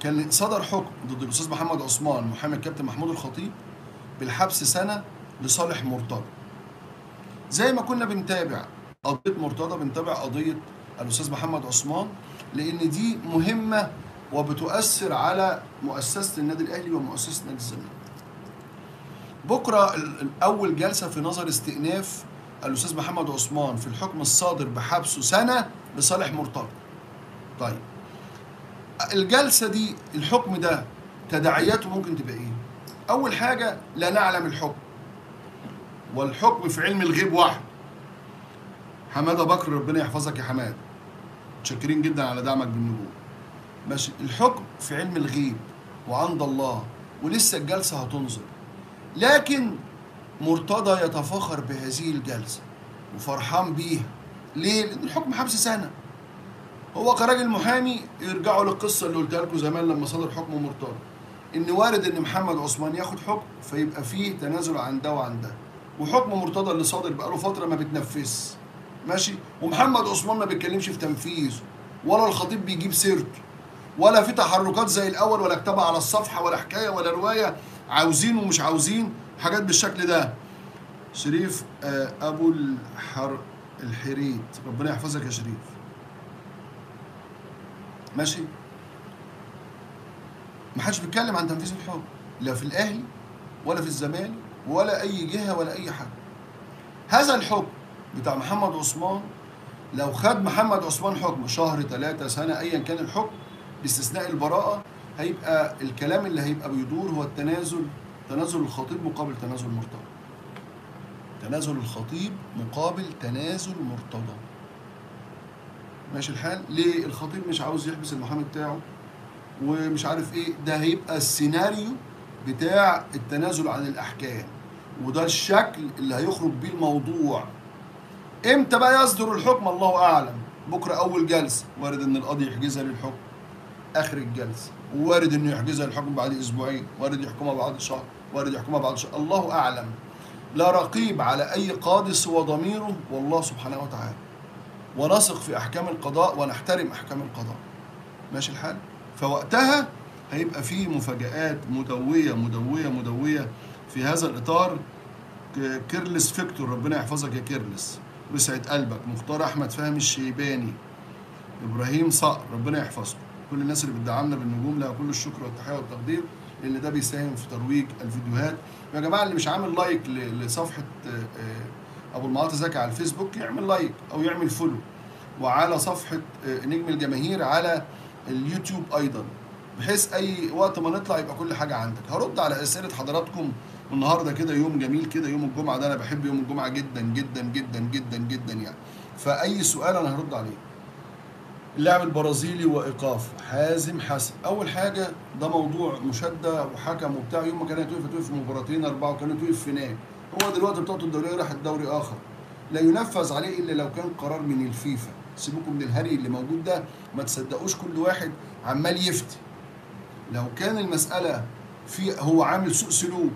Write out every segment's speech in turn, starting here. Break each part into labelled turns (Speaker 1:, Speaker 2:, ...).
Speaker 1: كان صدر حكم ضد الاستاذ محمد عثمان محامي الكابتن محمود الخطيب بالحبس سنه لصالح مرتضى زي ما كنا بنتابع قضيه مرتضى بنتابع قضيه الاستاذ محمد عثمان لان دي مهمه وبتؤثر على مؤسسه النادي الاهلي ومؤسسه نادي الزمالك بكره ال- ال- اول جلسه في نظر استئناف الاستاذ محمد عثمان في الحكم الصادر بحبسه سنه لصالح مرتضى طيب الجلسه دي الحكم ده تداعياته ممكن تبقى ايه اول حاجه لا نعلم الحكم والحكم في علم الغيب واحد حماده بكر ربنا يحفظك يا حماد متشكرين جدا على دعمك بالنجوم ماشي الحكم في علم الغيب وعند الله ولسه الجلسه هتنظر لكن مرتضى يتفاخر بهذه الجلسه وفرحان بيها ليه؟ لان الحكم حبس سنه هو كراجل محامي يرجعوا للقصه اللي قلتها لكم زمان لما صدر حكم مرتضى ان وارد ان محمد عثمان ياخد حكم فيبقى فيه تنازل عن ده وعن ده وحكم مرتضى اللي صادر بقاله فتره ما بيتنفذش ماشي ومحمد عثمان ما بيتكلمش في تنفيذ ولا الخطيب بيجيب سيرته ولا في تحركات زي الاول ولا كتابه على الصفحه ولا حكايه ولا روايه عاوزين ومش عاوزين حاجات بالشكل ده شريف آه، ابو الحر الحريت ربنا يحفظك يا شريف ماشي ما حدش بيتكلم عن تنفيذ الحكم لا في الاهلي ولا في الزمالك ولا اي جهه ولا اي حاجه هذا الحكم بتاع محمد عثمان لو خد محمد عثمان حكم شهر ثلاثة سنة أيا كان الحكم باستثناء البراءة هيبقى الكلام اللي هيبقى بيدور هو التنازل تنازل الخطيب مقابل تنازل مرتضى تنازل الخطيب مقابل تنازل مرتضى ماشي الحال ليه الخطيب مش عاوز يحبس المحامي بتاعه ومش عارف ايه ده هيبقى السيناريو بتاع التنازل عن الاحكام وده الشكل اللي هيخرج بيه الموضوع امتى بقى يصدر الحكم الله اعلم بكره اول جلسه وارد ان القاضي يحجزها للحكم اخر الجلسه وارد انه يحجزها للحكم بعد اسبوعين وارد يحكمها بعد شهر وارد يحكمها بعد شهر الله اعلم لا رقيب على اي قاضي سوى ضميره والله سبحانه وتعالى ونثق في احكام القضاء ونحترم احكام القضاء ماشي الحال فوقتها هيبقى فيه مفاجآت مدوية مدوية مدوية في هذا الإطار ك- كيرلس فيكتور ربنا يحفظك يا كيرلس ويسعد قلبك مختار أحمد فهمي الشيباني إبراهيم صقر ربنا يحفظكم كل الناس اللي بتدعمنا بالنجوم لها كل الشكر والتحية والتقدير لأن ده بيساهم في ترويج الفيديوهات يا جماعة اللي مش عامل لايك ل- لصفحة آه، آه، أبو المعاطي زكي على الفيسبوك يعمل لايك أو يعمل فولو وعلى صفحة آه، نجم الجماهير على اليوتيوب ايضا بحيث اي وقت ما نطلع يبقى كل حاجه عندك هرد على اسئله حضراتكم والنهارده كده يوم جميل كده يوم الجمعه ده انا بحب يوم الجمعه جدا جدا جدا جدا جدا يعني فاي سؤال انا هرد عليه اللاعب البرازيلي وايقاف حازم حسن اول حاجه ده موضوع مشاده وحكم وبتاع يوم ما كانت توقف توقف في مباراتين اربعه وكانت توقف في هناك هو دلوقتي بطاقته الدوليه راحت دوري اخر لا ينفذ عليه الا لو كان قرار من الفيفا سيبوكم من الهري اللي موجود ده ما تصدقوش كل واحد عمال يفتي لو كان المساله في هو عامل سوء سلوك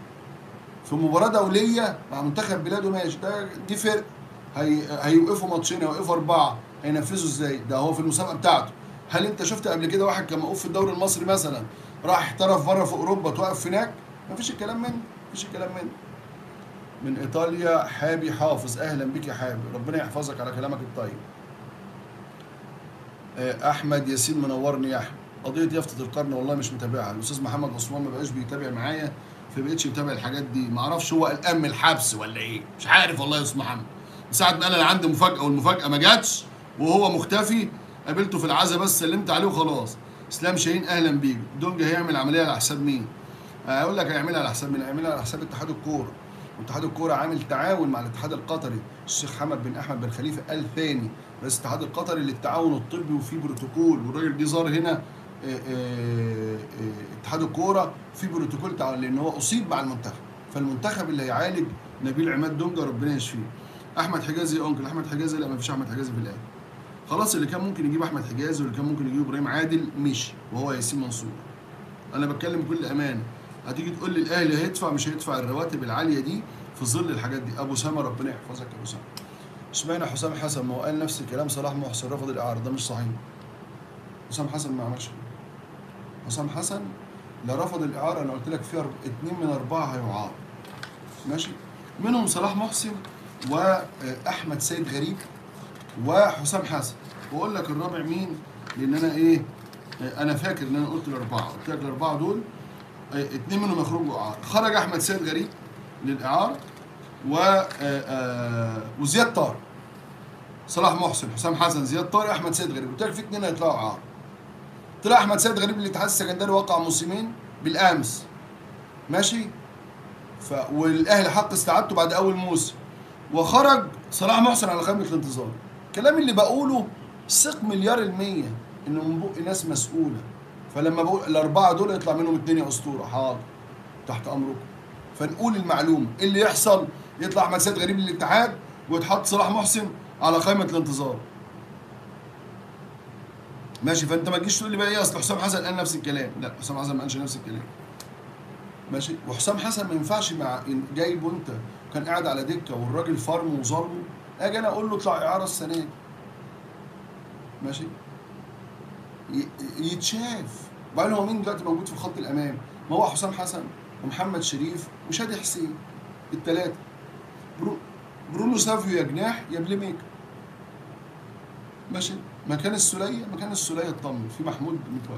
Speaker 1: في مباراه دوليه مع منتخب بلاده ماشي ده دي فرق هي هيوقفوا ماتشين هيوقفوا اربعه هينفذوا ازاي ده هو في المسابقه بتاعته هل انت شفت قبل كده واحد كان موقوف في الدوري المصري مثلا راح احترف بره في اوروبا توقف هناك مفيش الكلام منه مفيش الكلام منه من ايطاليا حابي حافظ اهلا بك يا حابي ربنا يحفظك على كلامك الطيب آه، احمد ياسين منورني يا احمد قضيه يافطه القرن والله مش متابعها الاستاذ محمد عثمان ما بقاش بيتابع معايا فبقيتش متابع الحاجات دي ما اعرفش هو قلقان من الحبس ولا ايه مش عارف والله يا استاذ محمد من ساعه ما قال انا عندي مفاجاه والمفاجاه ما جاتش وهو مختفي قابلته في العزا بس سلمت عليه وخلاص اسلام شاهين اهلا بيك دونجا هيعمل عمليه على حساب مين هقول لك هيعملها على حساب مين هيعملها على حساب اتحاد الكوره واتحاد الكوره عامل تعاون مع الاتحاد القطري الشيخ حمد بن احمد بن خليفه ال ثاني رئيس الاتحاد القطري للتعاون الطبي وفي بروتوكول والراجل جه زار هنا آه، آه، آه، اتحاد الكوره في بروتوكول تعاون لان هو اصيب مع المنتخب فالمنتخب اللي هيعالج نبيل عماد دونجا ربنا يشفيه احمد حجازي يا انكل احمد حجازي لا ما فيش احمد حجازي في الاهلي خلاص اللي كان ممكن يجيب احمد حجازي واللي كان ممكن يجيب ابراهيم عادل مشي وهو ياسين منصور انا بتكلم بكل امانه هتيجي تقول لي الاهلي هيدفع مش هيدفع الرواتب العاليه دي في ظل الحاجات دي ابو سامه ربنا يحفظك يا ابو سامه اشمعنى حسام حسن ما هو قال نفس الكلام صلاح محسن رفض الاعاره ده مش صحيح حسام حسن ما عملش كده. حسام حسن لا رفض الاعاره انا قلت لك في أرب- اتنين من اربعه هيعار ماشي منهم صلاح محسن واحمد سيد غريب وحسام حسن واقول لك الرابع مين لان انا ايه آه، انا فاكر ان انا قلت الاربعه قلت لك الاربعه دول آه، اتنين منهم يخرجوا اعاره خرج احمد سيد غريب للاعاره و آه، آه، وزياد طارق صلاح محسن حسام حسن زياد طارق احمد سيد غريب قلت لك في اتنين هيطلعوا اعاره طلع احمد سيد غريب للاتحاد السكندري وقع موسمين بالامس ماشي ف والاهلي حق استعادته بعد اول موسم وخرج صلاح محسن على خدمه الانتظار الكلام اللي بقوله ثق مليار المية انه من بق ناس مسؤوله فلما بقول الاربعه دول يطلع منهم اتنين يا اسطوره حاضر تحت امركم فنقول المعلومه إيه اللي يحصل يطلع احمد سيد غريب للاتحاد ويتحط صلاح محسن على قائمه الانتظار ماشي فانت ما تجيش تقول لي بقى ايه اصل حسام حسن قال نفس الكلام لا حسام حسن ما قالش نفس الكلام ماشي وحسام حسن ما ينفعش مع إن- جايبه انت كان قاعد على دكه والراجل فرمه وظلمه اجي انا اقول له اطلع اعاره السنه دي ماشي ي- يتشاف وبعدين هو مين دلوقتي موجود في الخط الامام ما هو حسام حسن ومحمد شريف وشادي حسين الثلاثه برو برونو سافيو يا جناح يا بلاي ميكر ماشي مكان السوليه مكان السوليه اطمن في محمود متولي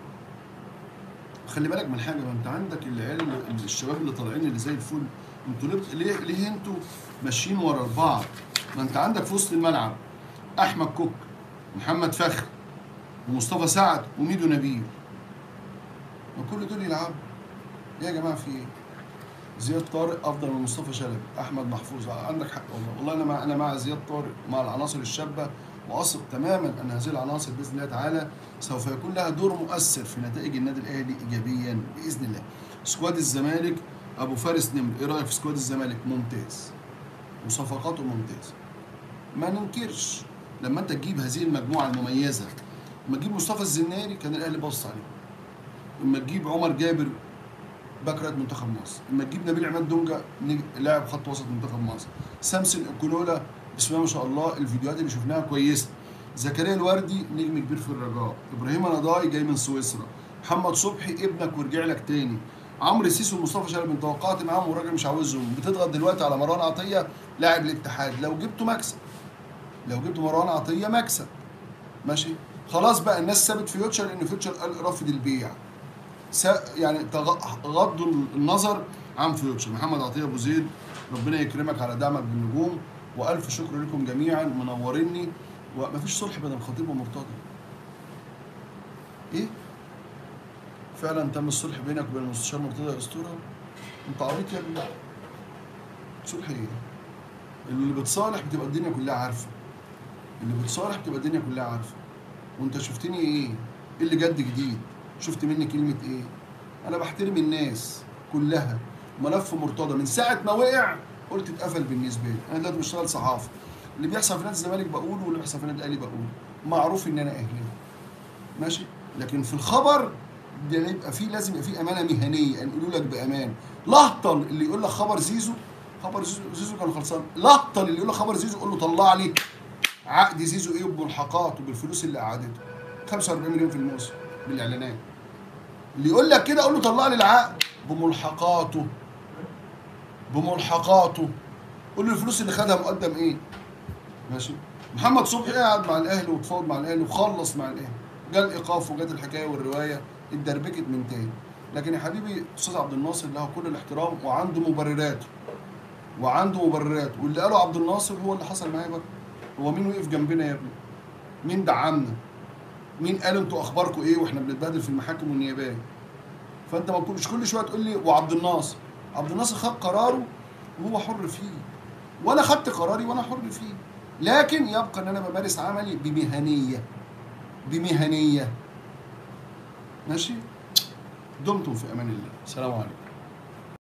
Speaker 1: خلي بالك من حاجه ما انت عندك العيال اللي- الشباب اللي طالعين اللي زي الفل انتوا ليه ليه ليه انتوا ماشيين ورا بعض ما انت عندك في وسط الملعب احمد كوك محمد فخر ومصطفى سعد وميدو نبيل ما كل دول يلعبوا ايه يا جماعه في ايه زياد طارق افضل من مصطفى شلبي احمد محفوظ عندك حق والله والله انا مع انا مع زياد طارق مع العناصر الشابه واثق تماما ان هذه العناصر باذن الله تعالى سوف يكون لها دور مؤثر في نتائج النادي الاهلي ايجابيا باذن الله سكواد الزمالك ابو فارس نمر ايه رايك في سكواد الزمالك ممتاز وصفقاته ممتازه ما ننكرش لما انت تجيب هذه المجموعه المميزه لما تجيب مصطفى الزناري كان الاهلي بص عليه لما تجيب عمر جابر باك رايت منتخب مصر لما تجيب نبيل عماد دونجا نج- لاعب خط وسط منتخب مصر سامسون الكولولا بسم الله ما شاء الله الفيديوهات اللي شفناها كويسه زكريا الوردي نجم كبير في الرجاء ابراهيم نضاي جاي من سويسرا محمد صبحي ابنك ورجع لك تاني عمرو سيسو ومصطفى شلبي انت توقعت معاهم والراجل مش عاوزهم بتضغط دلوقتي على مروان عطيه لاعب الاتحاد لو جبته مكسب لو جبت مروان عطيه مكسب ماشي خلاص بقى الناس سابت فيوتشر لان فيوتشر قال رافض البيع سا يعني تغ- غضوا النظر عن فيوتشر محمد عطيه ابو زيد ربنا يكرمك على دعمك بالنجوم والف شكر لكم جميعا منوريني ومفيش صلح بين الخطيب ومرتضى ايه فعلا تم الصلح بينك وبين المستشار مرتضى يا اسطوره انت عبيط يا ابني صلح ايه اللي بتصالح بتبقى الدنيا كلها عارفه اللي بتصالح بتبقى الدنيا كلها عارفه وانت شفتني ايه ايه اللي جد جديد شفت مني كلمه ايه انا بحترم الناس كلها ملف مرتضى من ساعه ما وقع قلت اتقفل بالنسبه لي انا دلوقتي بشتغل صحافه اللي بيحصل في نادي الزمالك بقوله واللي بيحصل في نادي الاهلي بقوله معروف ان انا اهلاوي ماشي لكن في الخبر ده يبقى فيه لازم يبقى فيه امانه مهنيه يعني يقولوا لك بامان لهطل اللي يقول لك خبر زيزو خبر زيزو زيزو كان خلصان لهطل اللي يقول لك خبر زيزو قول له طلع لي عقد زيزو ايه وبملحقات وبالفلوس اللي قعدته 45 مليون في الموسم بالاعلانات اللي يقول لك كده قول له طلع لي العقد بملحقاته بملحقاته قول له الفلوس اللي خدها مقدم ايه ماشي محمد صبحي قعد مع الاهلي وتفاوض مع الاهلي وخلص مع الاهلي جاء الايقاف وجت الحكايه والروايه اتدربكت من تاني لكن يا حبيبي استاذ عبد الناصر له كل الاحترام وعنده مبرراته وعنده مبررات واللي قاله عبد الناصر هو اللي حصل معايا بقى هو مين وقف جنبنا يا ابني مين دعمنا مين قال انتوا اخباركم ايه واحنا بنتبهدل في المحاكم والنيابات فانت ما مش كل شويه تقول لي وعبد الناصر عبد الناصر خد قراره وهو حر فيه وانا خدت قراري وانا حر فيه لكن يبقى ان انا بمارس عملي بمهنيه بمهنيه ماشي دمتم في امان الله السلام عليكم